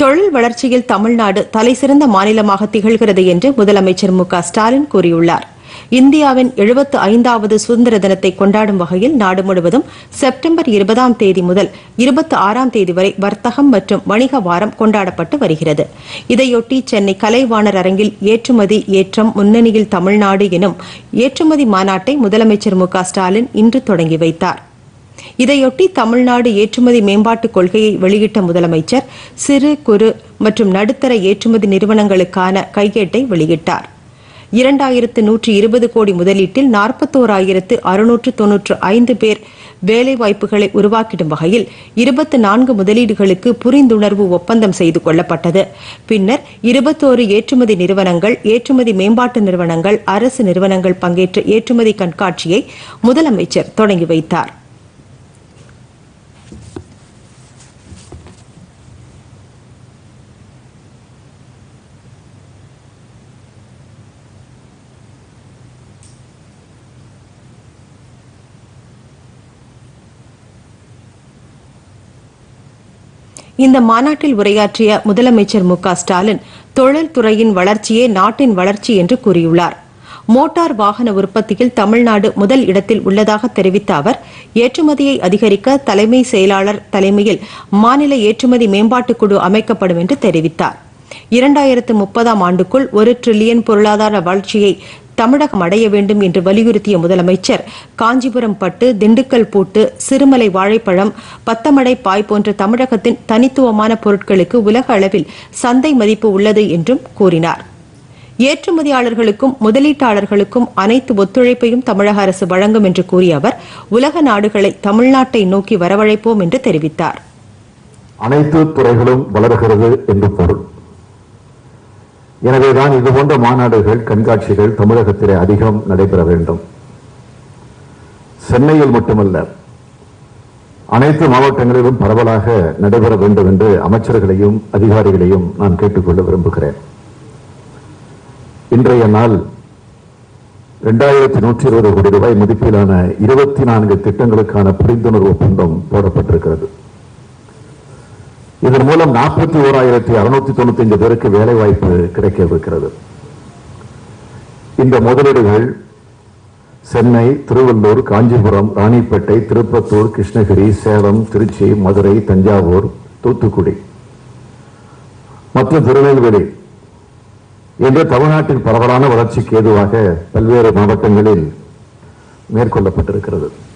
தொழில் வளர்ச்சியில் தமிழ்நாடு தலைசிறந்த மாநிலமாக திகழ்கிறது என்று முதலமைச்சர் மு க ஸ்டாலின் கூறியுள்ளார் இந்தியாவின் எழுபத்து ஐந்தாவது சுதந்திர தினத்தை கொண்டாடும் வகையில் நாடு முழுவதும் செப்டம்பர் இருபதாம் தேதி முதல் இருபத்தி ஆறாம் தேதி வரை வர்த்தகம் மற்றும் வணிக வாரம் கொண்டாடப்பட்டு வருகிறது இதையொட்டி சென்னை கலைவாணர் அரங்கில் ஏற்றுமதி ஏற்றம் முன்னணியில் தமிழ்நாடு எனும் ஏற்றுமதி மாநாட்டை முதலமைச்சர் மு க ஸ்டாலின் இன்று தொடங்கி வைத்தார் இதையொட்டி தமிழ்நாடு ஏற்றுமதி மேம்பாட்டுக் கொள்கையை வெளியிட்ட முதலமைச்சர் சிறு குறு மற்றும் நடுத்தர ஏற்றுமதி நிறுவனங்களுக்கான கையேட்டை வெளியிட்டார் இரண்டாயிரத்து நூற்றி இருபது கோடி முதலீட்டில் நாற்பத்தோராயிரத்து அறுநூற்று தொன்னூற்று ஐந்து பேர் வேலைவாய்ப்புகளை உருவாக்கிடும் வகையில் இருபத்து நான்கு முதலீடுகளுக்கு புரிந்துணர்வு ஒப்பந்தம் செய்து கொள்ளப்பட்டது பின்னர் இருபத்தோரு ஏற்றுமதி நிறுவனங்கள் ஏற்றுமதி மேம்பாட்டு நிறுவனங்கள் அரசு நிறுவனங்கள் பங்கேற்ற ஏற்றுமதி கண்காட்சியை முதலமைச்சர் தொடங்கி வைத்தார் இந்த மாநாட்டில் உரையாற்றிய முதலமைச்சர் மு க ஸ்டாலின் தொழில்துறையின் வளர்ச்சியே நாட்டின் வளர்ச்சி என்று கூறியுள்ளார் மோட்டார் வாகன உற்பத்தியில் தமிழ்நாடு முதல் இடத்தில் உள்ளதாக தெரிவித்த அவர் ஏற்றுமதியை அதிகரிக்க தலைமை செயலாளர் தலைமையில் மாநில ஏற்றுமதி மேம்பாட்டுக் குழு அமைக்கப்படும் என்று தெரிவித்தார் இரண்டாயிரத்து முப்பதாம் ஆண்டுக்குள் ஒரு டிரில்லியன் பொருளாதார வளர்ச்சியை தமிழகம் அடைய வேண்டும் என்று வலியுறுத்திய முதலமைச்சர் காஞ்சிபுரம் பட்டு திண்டுக்கல் பூட்டு சிறுமலை வாழைப்பழம் பத்தமடை பாய் போன்ற தமிழகத்தின் தனித்துவமான பொருட்களுக்கு உலக அளவில் சந்தை மதிப்பு உள்ளது என்றும் கூறினார் ஏற்றுமதியாளர்களுக்கும் முதலீட்டாளர்களுக்கும் அனைத்து ஒத்துழைப்பையும் தமிழக அரசு வழங்கும் என்று கூறிய அவர் உலக நாடுகளை தமிழ்நாட்டை நோக்கி வரவழைப்போம் என்று தெரிவித்தார் அனைத்து துறைகளும் வளர்கிறது என்று பொருள் எனவேதான் இதுபோன்ற மாநாடுகள் கண்காட்சிகள் தமிழகத்திலே அதிகம் நடைபெற வேண்டும் சென்னையில் மட்டுமல்ல அனைத்து மாவட்டங்களிலும் பரவலாக நடைபெற வேண்டும் என்று அமைச்சர்களையும் அதிகாரிகளையும் நான் கேட்டுக்கொள்ள விரும்புகிறேன் இன்றைய நாள் இரண்டாயிரத்தி நூற்றி இருபது கோடி ரூபாய் மதிப்பிலான இருபத்தி நான்கு திட்டங்களுக்கான புரிந்துணர்வு ஒப்பந்தம் போடப்பட்டிருக்கிறது இதன் மூலம் நாற்பத்தி ஓராயிரத்தி அறுநூத்தி தொண்ணூத்தி அஞ்சு பேருக்கு வேலை வாய்ப்பு கிடைக்கவிருக்கிறது இந்த முதலீடுகள் சென்னை திருவள்ளூர் காஞ்சிபுரம் ராணிப்பேட்டை திருப்பத்தூர் கிருஷ்ணகிரி சேலம் திருச்சி மதுரை தஞ்சாவூர் தூத்துக்குடி மற்றும் திருநெல்வேலி என்று தமிழ்நாட்டின் பரவலான வளர்ச்சிக்கு ஏதுவாக பல்வேறு மாவட்டங்களில் மேற்கொள்ளப்பட்டிருக்கிறது